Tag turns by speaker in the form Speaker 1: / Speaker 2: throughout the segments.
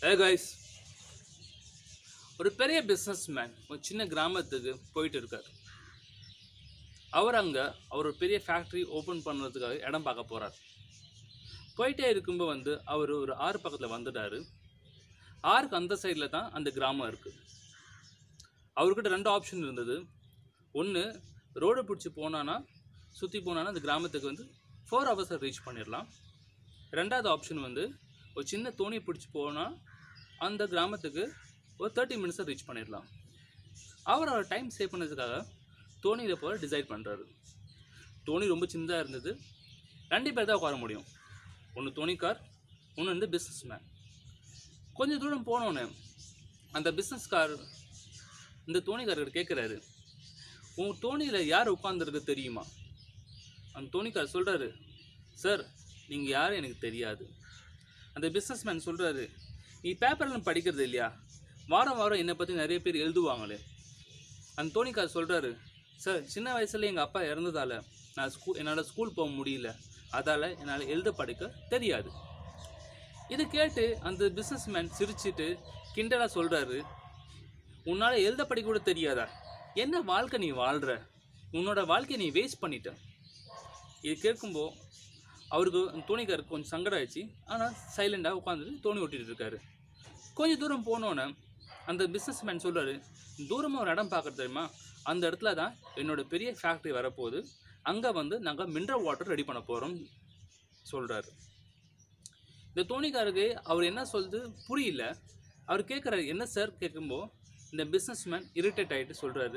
Speaker 1: ஏ guys ஒரு பெரிய business man ஒரு சின்ன கிராமத்துக்கு போயிட்டு இருக்கார் அவர் அங்கே அவர் ஒரு பெரிய ஃபேக்ட்ரி ஓப்பன் பண்ணுறதுக்காக இடம் பார்க்க போகிறார் போயிட்டே இருக்கும்போது வந்து அவர் ஒரு ஆறு பக்கத்தில் வந்துட்டார் ஆறுக்கு அந்த சைடில் தான் அந்த கிராமம் இருக்குது அவர்கிட்ட ரெண்டு ஆப்ஷன் இருந்தது ஒன்று ரோடு பிடிச்சி போனானா சுற்றி போனானா அந்த கிராமத்துக்கு வந்து ஃபோர் ஹவர்ஸில் ரீச் பண்ணிடலாம் ரெண்டாவது ஆப்ஷன் வந்து ஒரு சின்ன தோணி பிடிச்சி போனால் அந்த கிராமத்துக்கு ஒரு தேர்ட்டி மினிட்ஸில் ரீச் பண்ணிடலாம் அவர் அவர் டைம் சேவ் பண்ணதுக்காக தோணியில் போக டிசைட் பண்ணுறாரு தோணி ரொம்ப சின்னதாக இருந்தது ரெண்டு பேர் தான் உட்கார முடியும் ஒன்று தோணிக்கார் ஒன்று வந்து பிஸ்னஸ் மேன் கொஞ்சம் தூரம் போனோன்னே அந்த பிஸ்னஸ்கார் இந்த தோணிக்காரர்கிட்ட கேட்குறாரு உன் தோணியில் யார் உட்காந்துருக்கு தெரியுமா அந்த தோணிக்கார் சொல்கிறாரு சார் நீங்கள் யாரும் எனக்கு தெரியாது அந்த பிஸ்னஸ்மேன் சொல்கிறாரு நீ பேப்பர்லாம் படிக்கிறது இல்லையா வாரம் வாரம் என்னை பற்றி நிறைய பேர் எழுதுவாங்களே அந்த தோணிக்கார் சொல்கிறாரு சார் சின்ன வயசுல எங்கள் அப்பா இறந்ததால் நான் ஸ்கூ என்னால் ஸ்கூல் போக முடியல அதால் என்னால் எழுத படிக்க தெரியாது இதை கேட்டு அந்த பிஸ்னஸ்மேன் சிரிச்சிட்டு கிண்டலாக சொல்கிறாரு உன்னால் எழுத படிக்க கூட தெரியாதா என்ன வாழ்க்கை நீ வாழ்கிற உன்னோட வாழ்க்கையை நீ வேஸ்ட் பண்ணிட்ட இது கேட்கும்போ அவருக்கு அந்த தோணிக்காருக்கு கொஞ்சம் சங்கடம் ஆயிடுச்சு ஆனால் சைலண்டாக உட்காந்துட்டு தோணி ஓட்டிகிட்டு இருக்காரு கொஞ்சம் தூரம் போனோன்னே அந்த பிஸ்னஸ் மேன் சொல்கிறாரு தூரமாக ஒரு இடம் பார்க்குறது தெரியுமா அந்த இடத்துல தான் என்னோட பெரிய ஃபேக்ட்ரி வரப்போகுது அங்கே வந்து நாங்கள் மினரல் வாட்டர் ரெடி பண்ண போகிறோம் சொல்கிறாரு இந்த தோணிக்காருக்கு அவர் என்ன சொல்லுது புரியல அவர் கேட்குறாரு என்ன சார் கேட்கும்போ இந்த பிஸ்னஸ் மேன் இரிட்டேட் ஆகிட்டு சொல்கிறாரு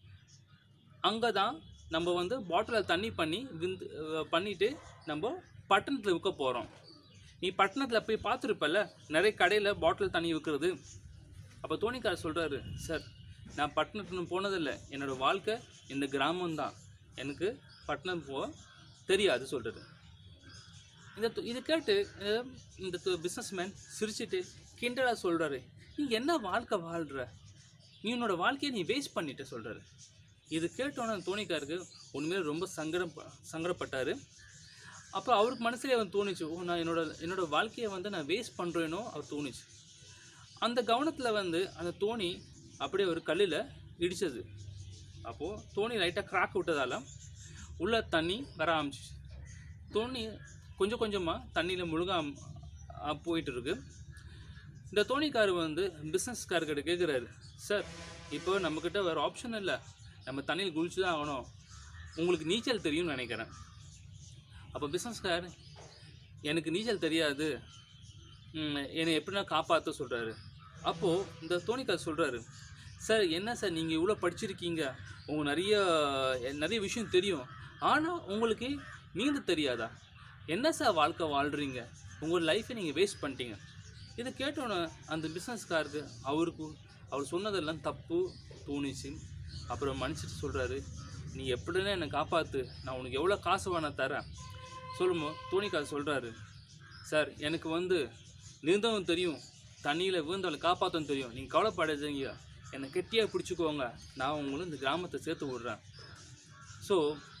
Speaker 1: அங்கே தான் நம்ம வந்து பாட்டிலில் தண்ணி பண்ணி விந்து அஹ் பண்ணிட்டு நம்ம பட்டணத்தில் விற்க போகிறோம் நீ பட்டணத்தில் போய் பார்த்துருப்பல்ல நிறைய கடையில் பாட்டில் தண்ணி விற்கிறது அப்போ தோணிக்கார் சொல்கிறாரு சார் நான் பட்டணத்துக்கு போனதில்லை என்னோட வாழ்க்கை இந்த கிராமம் தான் எனக்கு பட்டணம் போக தெரியாது சொல்கிறது இந்த து- இது கேட்டு அஹ், இந்த பிஸ்னஸ் மேன் சிரிச்சிட்டு கிண்டலாக சொல்கிறாரு நீ என்ன வாழ்க்கை வாழ்கிற நீ உன்னோட வாழ்க்கையை நீ வேஸ்ட் பண்ணிட்ட சொல்கிறாரு இது கேட்டோன்னே அந்த தோணிக்காருக்கு உண்மையிலே ரொம்ப சங்கடம் சங்கடப்பட்டார் அப்போ அவருக்கு மனசுலேயே அவன் தோணுச்சு ஓ நான் என்னோட என்னோட வாழ்க்கையை வந்து நான் வேஸ்ட் பண்ணுறேனோ அவர் தோணுச்சு அந்த கவனத்தில் வந்து அந்த தோணி அப்படியே ஒரு கல்லில் இடிச்சது அப்போது தோணி லைட்டாக கிராக் விட்டதால உள்ள தண்ணி வர ஆரம்பிச்சிச்சு தோணி கொஞ்சம் கொஞ்சமாக தண்ணியில் முழுக ஆம்- ஆ, போயிட்டு இருக்கு இந்த தோணிக்கார் வந்து பிஸ்னஸ்கார்கிட்ட கேட்குறாரு சார் இப்போ நம்மக்கிட்ட வேறு ஆப்ஷன் இல்லை நம்ம தண்ணியில் குளிச்சு தான் ஆகணும் உங்களுக்கு நீச்சல் தெரியும்னு நினைக்கிறேன் அப்போ பிஸ்னஸ்கார் எனக்கு நீச்சல் தெரியாது ம், என்னை எப்படின்னா காப்பாற்ற சொல்கிறாரு அப்போது இந்த தோணிக்கார் சொல்கிறாரு சார் என்ன சார் நீங்கள் இவ்வளோ படிச்சிருக்கீங்க உங்களுக்கு நிறைய நிறைய விஷயம் தெரியும் ஆனால் உங்களுக்கு நீந்த தெரியாதா என்ன சார் வாழ்க்கை வாழ்கிறீங்க உங்கள் லைஃப்பை நீங்கள் வேஸ்ட் பண்ணிட்டீங்க இதை கேட்டோன்னே அந்த பிஸ்னஸ்காருக்கு அவருக்கு அவர் சொன்னதெல்லாம் தப்பு தோணுச்சு அப்புறம் மன்னிச்சிட்டு சொல்கிறாரு நீ எப்படின்னா என்னை காப்பாற்று நான் உனக்கு எவ்வளோ காசு வேணா தரேன் சொல்லுமோ தோணிக்கார் சொல்கிறாரு சார் எனக்கு வந்து நீந்தவும் தெரியும் தண்ணியில் விழுந்தாலும் காப்பாற்றவும் தெரியும் நீங்கள் கவலைப்படாதீங்க என்னை கெட்டியாக பிடிச்சிக்கோங்க நான் உங்களை இந்த கிராமத்தை சேர்த்து விட்றேன் ஸோ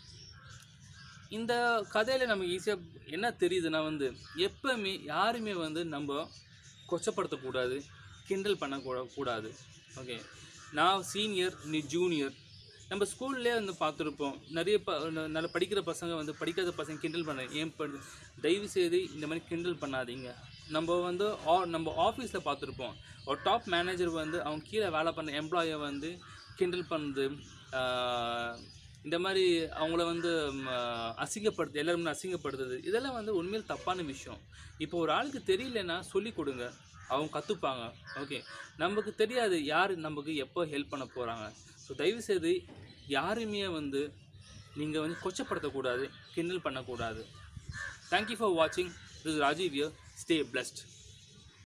Speaker 1: இந்த கதையில் நமக்கு ஈஸியாக என்ன தெரியுதுன்னா வந்து எப்பவுமே யாருமே வந்து நம்ம கொச்சப்படுத்தக்கூடாது கிண்டல் பண்ணக்கூட கூடாது ஓகே நான் சீனியர் நீ ஜூனியர் நம்ம ஸ்கூல்லே வந்து பார்த்துருப்போம் நிறைய ப ந- நல்ல படிக்கிற பசங்க வந்து படிக்காத பசங்க கிண்டல் பண்ண ஏன் படு தயவு செய்து இந்த மாதிரி கிண்டல் பண்ணாதீங்க நம்ம வந்து ஆ நம்ம ஆஃபீஸில் பார்த்துருப்போம் ஒரு டாப் மேனேஜர் வந்து அவங்க கீழே வேலை பண்ண எம்ப்ளாயை வந்து கிண்டல் பண்ணுறது இந்த மாதிரி அவங்கள வந்து ம், அசிங்கப்படுத்து எல்லாருமே அசிங்கப்படுத்துறது இதெல்லாம் வந்து உண்மையில் தப்பான விஷயம் இப்போ ஒரு ஆளுக்கு தெரியலன்னா சொல்லி கொடுங்க அவங்க கற்றுப்பாங்க ஓகே நமக்கு தெரியாது யார் நமக்கு எப்போ ஹெல்ப் பண்ண போகிறாங்க ஸோ தயவுசெய்து யாருமே வந்து நீங்கள் வந்து கொச்சப்படுத்தக்கூடாது கிண்டல் பண்ணக்கூடாது தேங்க்யூ ஃபார் வாட்சிங் திஸ் ராஜீவ் ஸ்டே blessed